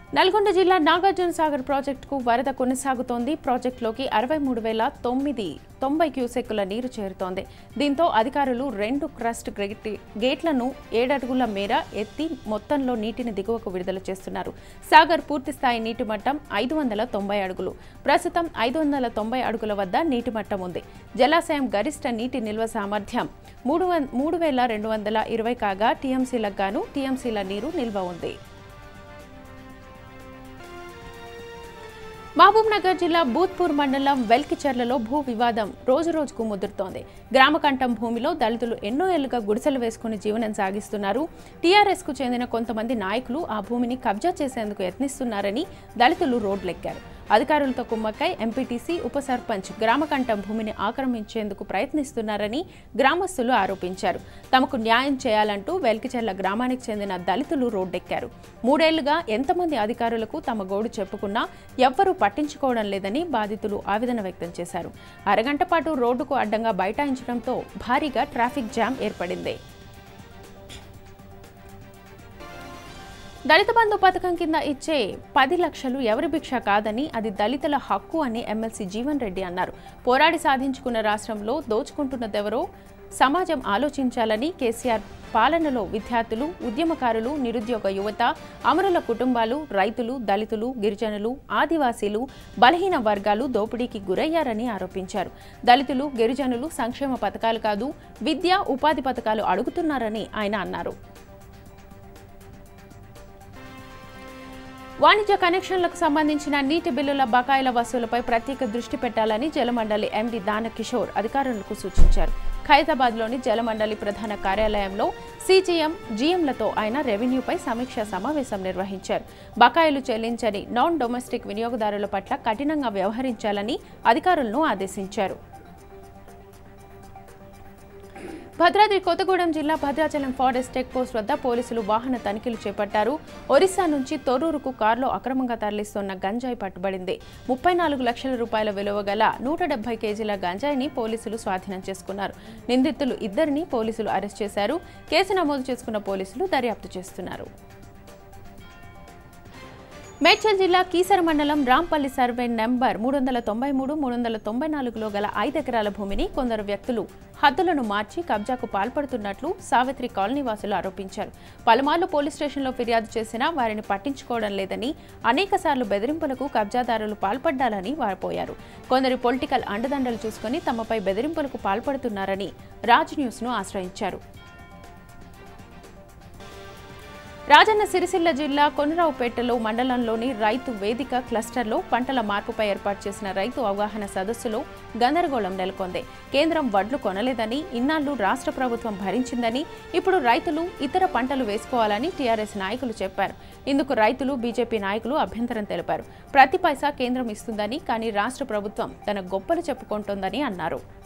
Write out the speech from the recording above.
నల్గొండ జిల్లా నాగార్జున సాగర్ ప్రాజెక్టుకు వరద కొనసాగుతోంది ప్రాజెక్టులోకి అరవై మూడు వేల తొమ్మిది తొంభై క్యూసెక్కుల నీరు చేరుతోంది దీంతో అధికారులు రెండు క్రస్ట్ గ్రేట్ గేట్లను ఏడడుగుల మేర ఎత్తి మొత్తంలో నీటిని దిగువకు విడుదల చేస్తున్నారు సాగర్ పూర్తి స్థాయి నీటి మట్టం ఐదు వందల తొంభై అడుగులు ప్రస్తుతం ఐదు వందల తొంభై అడుగుల వద్ద నీటి మట్టం ఉంది జలాశయం గరిష్ట నీటి నిల్వ సామర్థ్యం మూడు వం- మూడు వేల రెండు వందల ఇరవై కాగా టీఎంసీలకు గాను టీఎంసీల నీరు నిల్వ ఉంది మహబూబ్ నగర్ జిల్లా బూత్పూర్ మండలం వెల్కిచర్లలో భూ వివాదం రోజు రోజుకు ముదురుతోంది గ్రామకంఠం భూమిలో దళితులు ఎన్నో ఏళ్లుగా గుడిసెలు వేసుకుని జీవనం సాగిస్తున్నారు టీఆర్ఎస్ కు చెందిన కొంతమంది నాయకులు ఆ భూమిని కబ్జా చేసేందుకు యత్నిస్తున్నారని దళితులు రోడ్లెక్కారు అధికారులతో కుమ్మక్కై ఎంపీటీసీ ఉప సర్పంచ్ గ్రామకంఠం భూమిని ఆక్రమించేందుకు ప్రయత్నిస్తున్నారని గ్రామస్తులు ఆరోపించారు తమకు న్యాయం చేయాలంటూ వెల్కిచెర్ల గ్రామానికి చెందిన దళితులు రోడ్డెక్కారు మూడేళ్లుగా ఎంతమంది అధికారులకు తమ గోడు చెప్పుకున్నా ఎవ్వరూ పట్టించుకోవడం లేదని బాధితులు ఆవేదన వ్యక్తం చేశారు అరగంట పాటు రోడ్డుకు అడ్డంగా బైఠాయించడంతో భారీగా ట్రాఫిక్ జామ్ ఏర్పడింది దళిత బంధు పథకం కింద ఇచ్చే పది లక్షలు ఎవరి భిక్ష కాదని అది దళితుల హక్కు అని ఎమ్మెల్సీ జీవన్ రెడ్డి అన్నారు పోరాడి సాధించుకున్న రాష్ట్రంలో దోచుకుంటున్నదెవరో సమాజం ఆలోచించాలని కేసీఆర్ పాలనలో విద్యార్థులు ఉద్యమకారులు నిరుద్యోగ యువత అమరుల కుటుంబాలు రైతులు దళితులు గిరిజనులు ఆదివాసీలు బలహీన వర్గాలు దోపిడీకి గురయ్యారని ఆరోపించారు దళితులు గిరిజనులు సంక్షేమ పథకాలు కాదు విద్య ఉపాధి పథకాలు అడుగుతున్నారని ఆయన అన్నారు వాణిజ్య కనెక్షన్లకు సంబంధించిన నీటి బిల్లుల బకాయిల వసూలుపై ప్రత్యేక దృష్టి పెట్టాలని జలమండలి ఎండీ దానకిషోర్ అధికారులకు సూచించారు ఖైరతాబాద్లోని జలమండలి ప్రధాన కార్యాలయంలో సీజీఎం జీఎంలతో ఆయన రెవెన్యూపై సమీక్షా సమావేశం నిర్వహించారు బకాయిలు చెల్లించని నాన్ డొమెస్టిక్ వినియోగదారుల పట్ల కఠినంగా వ్యవహరించాలని అధికారులను ఆదేశించారు భద్రాద్రి కొత్తగూడెం జిల్లా భద్రాచలం ఫారెస్ట్ చెక్ పోస్ట్ వద్ద పోలీసులు వాహన తనిఖీలు చేపట్టారు ఒరిస్సా నుంచి తొర్రూరుకు కారులో అక్రమంగా తరలిస్తున్న గంజాయి పట్టుబడింది ముప్పై నాలుగు లక్షల రూపాయల విలువ గల నూట డెబ్బై కేజీల గంజాయిని పోలీసులు స్వాధీనం చేసుకున్నారు నిందితులు ఇద్దరిని పోలీసులు అరెస్ట్ చేశారు కేసు నమోదు చేసుకున్న పోలీసులు దర్యాప్తు చేస్తున్నారు మేడ్చల్ జిల్లా కీసర మండలం రాంపల్లి సర్వే నెంబర్ మూడు వందల తొంభై మూడు మూడు వందల తొంభై నాలుగులో గల ఐదు ఎకరాల భూమిని కొందరు వ్యక్తులు హద్దులను మార్చి కబ్జాకు పాల్పడుతున్నట్లు సావిత్రి కాలనీ వాసులు ఆరోపించారు పలుమార్లు పోలీస్ స్టేషన్లో ఫిర్యాదు చేసినా వారిని పట్టించుకోవడం లేదని అనేకసార్లు బెదిరింపులకు కబ్జాదారులు పాల్పడ్డాలని వారిపోయారు కొందరు పొలిటికల్ అండదండలు చూసుకుని తమపై బెదిరింపులకు పాల్పడుతున్నారని రాజ్ న్యూస్ను ఆశ్రయించారు రాజన్న సిరిసిల్ల జిల్లా కొనరావుపేటలో మండలంలోని రైతు వేదిక క్లస్టర్లో పంటల మార్పుపై ఏర్పాటు చేసిన రైతు అవగాహన సదస్సులో గందరగోళం నెలకొంది కేంద్రం వడ్లు కొనలేదని ఇన్నాళ్లు రాష్ట్ర ప్రభుత్వం భరించిందని ఇప్పుడు రైతులు ఇతర పంటలు వేసుకోవాలని టీఆర్ఎస్ నాయకులు చెప్పారు ఇందుకు రైతులు బీజేపీ నాయకులు అభ్యంతరం తెలిపారు ప్రతి పైసా కేంద్రం ఇస్తుందని కానీ రాష్ట్ర ప్రభుత్వం తన గొప్పలు చెప్పుకుంటోందని అన్నారు